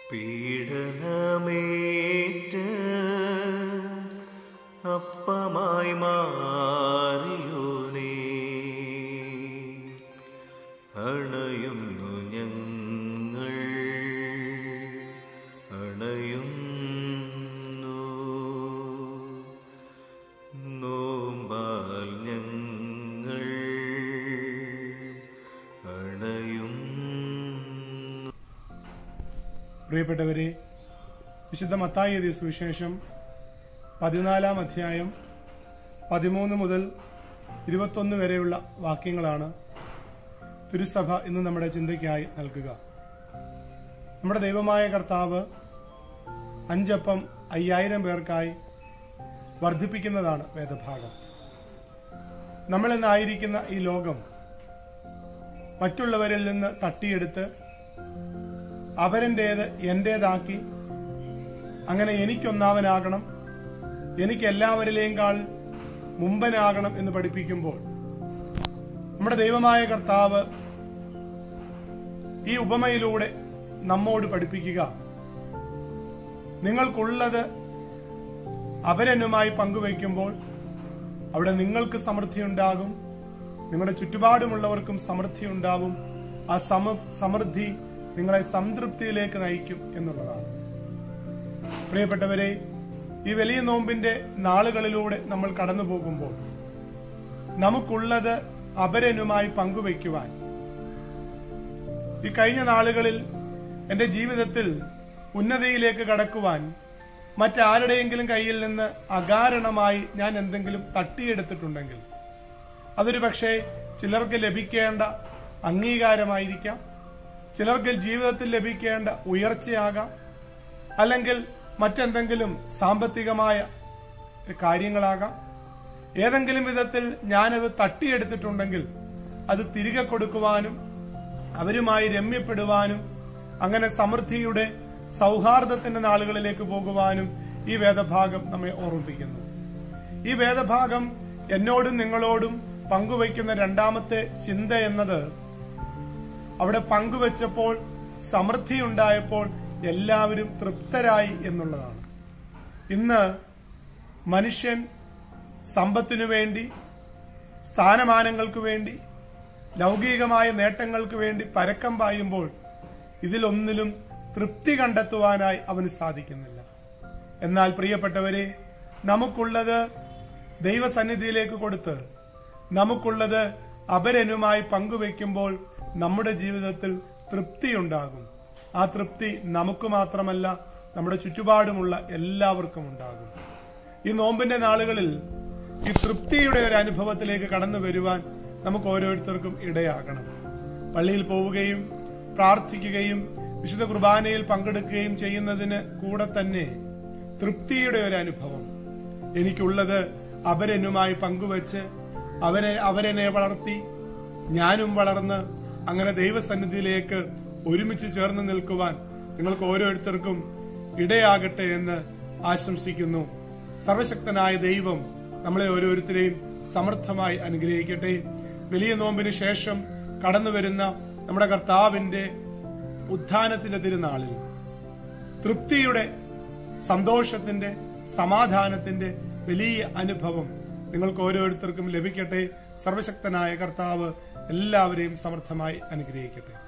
പീഡനമേറ്റ് അപ്പമായി മാറിയോനേ അണയുന്നു ഞങ്ങൾ അണയുന്നു നോമ്പാൽ ഞങ്ങൾ അണയുന്നു പ്രിയപ്പെട്ടവരെ വിശുദ്ധ മത്തായി എഴുതിയ സുവിശേഷം പതിനാലാം അധ്യായം പതിമൂന്ന് മുതൽ ഇരുപത്തൊന്ന് വരെയുള്ള വാക്യങ്ങളാണ് തിരുസഭ ഇന്ന് നമ്മുടെ ചിന്തയ്ക്കായി നൽകുക നമ്മുടെ ദൈവമായ കർത്താവ് അഞ്ചപ്പം അയ്യായിരം പേർക്കായി വർദ്ധിപ്പിക്കുന്നതാണ് വേദഭാഗം നമ്മൾ ഇന്നായിരിക്കുന്ന ഈ ലോകം മറ്റുള്ളവരിൽ നിന്ന് തട്ടിയെടുത്ത് അവരൻ്റേത് എന്റേതാക്കി അങ്ങനെ എനിക്കൊന്നാവനാകണം എനിക്ക് എല്ലാവരിലേയും കാൾ മുമ്പനാകണം എന്ന് പഠിപ്പിക്കുമ്പോൾ നമ്മുടെ ദൈവമായ കർത്താവ് ഈ ഉപമയിലൂടെ നമ്മോട് പഠിപ്പിക്കുക നിങ്ങൾക്കുള്ളത് അവരെന്നുമായി പങ്കുവയ്ക്കുമ്പോൾ അവിടെ നിങ്ങൾക്ക് സമൃദ്ധി ഉണ്ടാകും നിങ്ങളുടെ ചുറ്റുപാടുമുള്ളവർക്കും സമൃദ്ധി ഉണ്ടാവും ആ സമ സമൃദ്ധി നിങ്ങളെ സംതൃപ്തിയിലേക്ക് നയിക്കും എന്നുള്ളതാണ് പ്രിയപ്പെട്ടവരെ ഈ വലിയ നോമ്പിന്റെ നാളുകളിലൂടെ നമ്മൾ കടന്നു പോകുമ്പോൾ നമുക്കുള്ളത് അപരനുമായി പങ്കുവയ്ക്കുവാൻ ഈ കഴിഞ്ഞ നാളുകളിൽ എന്റെ ജീവിതത്തിൽ ഉന്നതിയിലേക്ക് കടക്കുവാൻ മറ്റാരുടെയെങ്കിലും കയ്യിൽ നിന്ന് അകാരണമായി ഞാൻ എന്തെങ്കിലും തട്ടിയെടുത്തിട്ടുണ്ടെങ്കിൽ അതൊരു പക്ഷേ ചിലർക്ക് ലഭിക്കേണ്ട അംഗീകാരമായിരിക്കാം ചിലർക്ക് ജീവിതത്തിൽ ലഭിക്കേണ്ട ഉയർച്ചയാകാം അല്ലെങ്കിൽ മറ്റെന്തെങ്കിലും സാമ്പത്തികമായ കാര്യങ്ങളാകാം ഏതെങ്കിലും വിധത്തിൽ ഞാനത് തട്ടിയെടുത്തിട്ടുണ്ടെങ്കിൽ അത് തിരികെ കൊടുക്കുവാനും അവരുമായി രമ്യപ്പെടുവാനും അങ്ങനെ സമൃദ്ധിയുടെ സൗഹാർദ്ദത്തിന്റെ നാളുകളിലേക്ക് പോകുവാനും ഈ വേദഭാഗം നമ്മെ ഓർമ്മിപ്പിക്കുന്നു ഈ വേദഭാഗം എന്നോടും നിങ്ങളോടും പങ്കുവയ്ക്കുന്ന രണ്ടാമത്തെ ചിന്ത എന്നത് അവിടെ പങ്കുവച്ചപ്പോൾ സമൃദ്ധി ഉണ്ടായപ്പോൾ എല്ലാവരും തൃപ്തരായി എന്നുള്ളതാണ് ഇന്ന് മനുഷ്യൻ സമ്പത്തിനു വേണ്ടി സ്ഥാനമാനങ്ങൾക്ക് വേണ്ടി ലൗകികമായ നേട്ടങ്ങൾക്ക് വേണ്ടി പരക്കം പായുമ്പോൾ ഇതിലൊന്നിലും തൃപ്തി കണ്ടെത്തുവാനായി അവന് സാധിക്കുന്നില്ല എന്നാൽ പ്രിയപ്പെട്ടവരെ നമുക്കുള്ളത് ദൈവസന്നിധിയിലേക്ക് കൊടുത്ത് നമുക്കുള്ളത് അപരനുമായി പങ്കുവെക്കുമ്പോൾ നമ്മുടെ ജീവിതത്തിൽ തൃപ്തിയുണ്ടാകും ആ തൃപ്തി നമുക്ക് മാത്രമല്ല നമ്മുടെ ചുറ്റുപാടുമുള്ള എല്ലാവർക്കും ഉണ്ടാകും ഈ നോമ്പിന്റെ നാളുകളിൽ ഈ തൃപ്തിയുടെ ഒരു അനുഭവത്തിലേക്ക് കടന്നു വരുവാൻ നമുക്ക് ഓരോരുത്തർക്കും ഇടയാകണം പള്ളിയിൽ പോവുകയും പ്രാർത്ഥിക്കുകയും വിശുദ്ധ കുർബാനയിൽ പങ്കെടുക്കുകയും ചെയ്യുന്നതിന് കൂടെ തന്നെ തൃപ്തിയുടെ ഒരു അനുഭവം എനിക്കുള്ളത് അവരെന്നുമായി പങ്കുവച്ച് അവരെ അവരെന്നെ വളർത്തി ഞാനും വളർന്ന് അങ്ങനെ ദൈവസന്നിധിയിലേക്ക് ഒരുമിച്ച് ചേർന്ന് നിൽക്കുവാൻ നിങ്ങൾക്ക് ഓരോരുത്തർക്കും ഇടയാകട്ടെ എന്ന് ആശംസിക്കുന്നു സർവശക്തനായ ദൈവം നമ്മളെ ഓരോരുത്തരെയും സമർത്ഥമായി അനുഗ്രഹിക്കട്ടെ വലിയ നോമ്പിന് ശേഷം കടന്നു വരുന്ന നമ്മുടെ കർത്താവിന്റെ ഉത്ഥാനത്തിന്റെ തിരുനാളിൽ തൃപ്തിയുടെ സന്തോഷത്തിന്റെ സമാധാനത്തിന്റെ വലിയ അനുഭവം നിങ്ങൾക്ക് ഓരോരുത്തർക്കും ലഭിക്കട്ടെ സർവശക്തനായ കർത്താവ് എല്ലാവരെയും സമർത്ഥമായി അനുഗ്രഹിക്കട്ടെ